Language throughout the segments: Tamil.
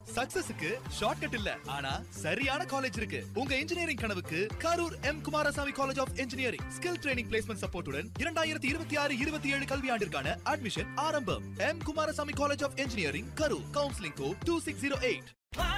சக்சஸுக்கு ஷார்ட்கட் இல்ல ஆனா சரியான காலேஜ் இருக்கு உங்க இன்ஜினியரிங் கனவுக்கு Karur M Kumarasamy college of engineering skill training placement சப்போர்ட்டுடன் இரண்டாயிரத்தி இருபத்தி ஆறு இருபத்தி ஏழு கல்வியாண்டிற்கான அட்மிஷன் ஆரம்பம் M Kumarasamy college of engineering Karur counselling code two six zero eight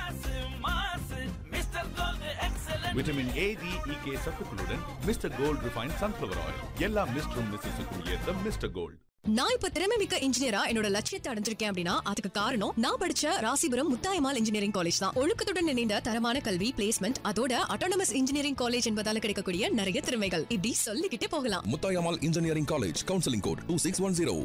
vitamin A D E K சத்துக்களுடன் Mister Gold refine sunflower oil எல்லா மிஸ்டரும் மிஸ்ஸஸுக்கும் ஏற்ற மிஸ்டர் கோல்ட் நான் இப்ப திறமை மிக்க இன்ஜினியரா என்னோட லட்சியத்தை அடைஞ்சிருக்கேன் அப்படின்னா அதுக்கு காரணம் நான் படிச்ச ராசிபுரம் முத்தாயமால் இன்ஜினியரிங் காலேஜ் தான் ஒழுக்கத்துடன் இணைந்த தரமான கல்வி பிளேஸ்மெண்ட் அதோட அட்டானமஸ் இன்ஜினியரிங் காலேஜ் என்பதால கிடைக்கக்கூடிய நிறைய திறமைகள் இப்படி சொல்லிக்கிட்டே போகலாம் Muthayammal engineering college counselling code two six one zero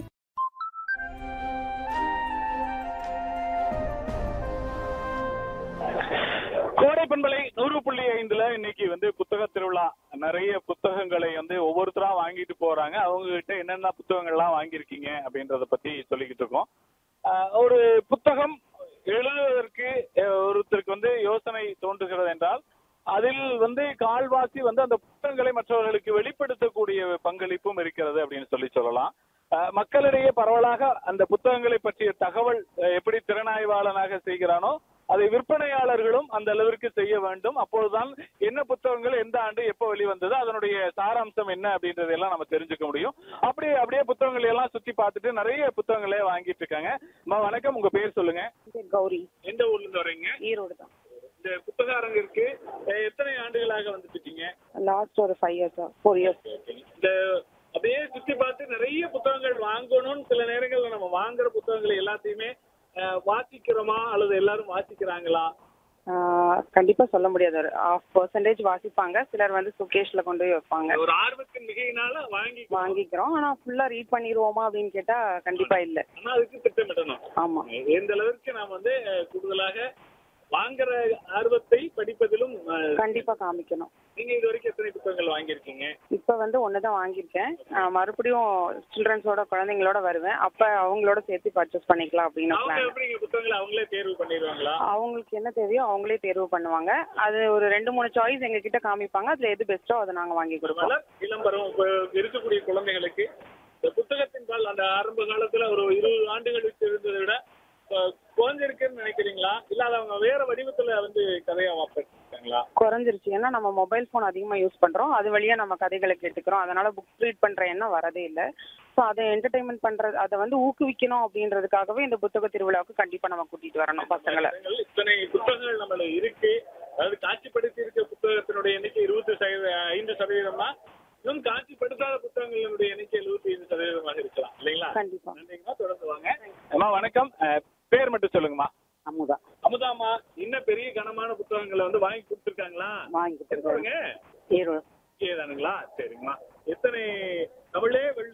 கோடை பண்பலை நூறு புள்ளி ஐந்துல இன்னைக்கு வந்து புத்தக திருவிழா நிறைய புத்தகங்களை வந்து ஒவ்வொருத்தரா வாங்கிட்டு போறாங்க அவங்க கிட்ட என்னென்ன புத்தகங்கள்லாம் வாங்கியிருக்கீங்க அப்படின்றத பத்தி சொல்லிக்கிட்டு இருக்கோம் ஆஹ் ஒரு புத்தகம் எழுதுவதற்கு அஹ், ஒருத்தருக்கு வந்து யோசனை தோன்றுகிறது என்றால் அதில் வந்து கால்வாசி வந்து அந்த புத்தகங்களை மற்றவர்களுக்கு வெளிப்படுத்தக்கூடிய பங்களிப்பும் இருக்கிறது அப்படின்னு சொல்லி சொல்லலாம் அஹ், மக்களிடையே பரவலாக அந்த புத்தகங்களை பற்றிய தகவல் அஹ், எப்படி திறனாய்வாளனாக செய்கிறானோ அதை விற்பனையாளர்களும் அந்த அளவிற்கு செய்ய வேண்டும் அப்பொழுதுதான் என்ன புத்தகங்கள் எந்த ஆண்டு எப்போ வெளிவந்தது அதனுடைய சாராம்சம் என்ன அப்படின்றதெல்லாம் நம்ம தெரிஞ்சுக்க முடியும் அப்படி அப்படியே புத்தகங்களை எல்லாம் சுத்தி பார்த்துட்டு நிறைய புத்தகங்களே வாங்கிட்டு இருக்காங்க அம்மா வணக்கம் உங்க பேர் சொல்லுங்க பேர் கௌரி எந்த ஊர்ல இருந்து வரீங்க ஈரோடு தான் இந்த புத்தக அரங்கிற்கு அஹ், எத்தனை ஆண்டுகளாக வந்துட்டு இருக்கீங்க லாஸ்ட் ஒரு ஃபைவ் இயர்ஸ் ஃபோர் இயர்ஸ் இந்த அப்படியே சுத்தி பார்த்து நிறைய புத்தகங்கள் வாங்கணும்னு சில நேரங்கள்ல நம்ம வாங்குற புத்தகங்களை எல்லாத்தையுமே அஹ், வாசிக்கிறோமா அல்லது எல்லாரும் வாசிக்கிறாங்களா கண்டிப்பா சொல்ல முடியாது ஒரு ஹாஃப் பர்சன்டேஜ் வாசிப்பாங்க சிலர் வந்து சுகேஷ்ல கொண்டு போய் வைப்பாங்க ஒரு ஆர்வத்தின் மிகையினால வாங்கி வாங்கிக்கிறோம் ஆனா ஃபுல்லா ரீட் பண்ணிடுவோமா அப்படின்னு கேட்டா கண்டிப்பா இல்ல ஆனா அதுக்கு திட்டமிடணும் ஆமா எந்த அளவிற்கு நாம் வந்து அஹ், கூடுதலாக வாங்குற ஆர்வத்தை படிப்பதிலும் அஹ், கண்டிப்பா காமிக்கணும் நீங்க இது வரைக்கும் எத்தனை புத்தகங்கள் வாங்கியிருக்கீங்க இப்ப வந்து ஒண்ணுதான் வாங்கியிருக்கேன் ஆஹ் மறுபடியும் சில்ட்ரன்ஸோட குழந்தைங்களோட வருவேன் அப்ப அவங்களோட சேர்த்து பர்ச்சேஸ் பண்ணிக்கலாம் அப்படின்னு அவங்க பிளான் எப்படி இங்க புத்தகங்களை அவங்களே தேர்வு பண்ணிடுவாங்களா அவங்களுக்கு என்ன தேவையோ அவங்களே தேர்வு பண்ணுவாங்க அது ஒரு ரெண்டு மூணு சாய்ஸ் எங்க கிட்ட காமிப்பாங்க அதுல எது பெஸ்ட்டோ அதை நாங்க வாங்கி கொடுப்போம் வளர் இளம்பரம் இப்ப இருக்கக்கூடிய குழந்தைகளுக்கு இந்த புத்தகத்தின் பால் அந்த ஆரம்ப காலத்துல ஒரு இருபது ஆண்டுகள் வச்சு இருந்ததை விட இப்ப குறைஞ்சிருக்குன்னு நினைக்கிறீங்களா இல்ல அது அவங்க வேற வடிவத்துல வந்து கதையா வாப்பிருக்காங்களா குறைஞ்சிருச்சு ஏன்னா நம்ம மொபைல் ஃபோன் அதிகமா யூஸ் பண்றோம் அது வழியா நம்ம கதைகளை கேட்டுக்கிறோம் அதனால புக் ரீட் பண்ற எண்ணம் வரதே இல்ல ஸோ அதை என்டர்டைன்மெண்ட் பண்றது அதை வந்து ஊக்குவிக்கணும் அப்படின்றதுக்காகவே இந்த புத்தக திருவிழாவுக்கு கண்டிப்பா நம்ம கூட்டிட்டு வரணும் பசங்களை இத்தனை புத்தகங்கள் நம்மள இருக்கு அதாவது காட்சிப்படுத்தி இருக்க புத்தகத்தினுடைய எண்ணிக்கை இருபத்தி சதவீத ஐந்து சதவீதம்னா இன்னும் காட்சிப்படுத்தாத புத்தகங்களினுடைய எண்ணிக்கை எழுபத்தி ஐந்து சதவீதமாக இருக்கலாம் இல்லைங்களா கண்டிப்பா நன்றிங்கம்மா தொடர்ந்து வாங்க அம்மா வணக்கம் அஹ், பேர் மட்டும் சொல்லுங்கம்மா அமுதா அமுதாம்மா இன்னும் பெரிய கனமான புத்தகங்களை வந்து வாங்கி கொடுத்துருக்காங்களா வாங்கிட்டு சொல்லுங்க ஈரோடு தானுங்களா சரிங்கம்மா எத்தனை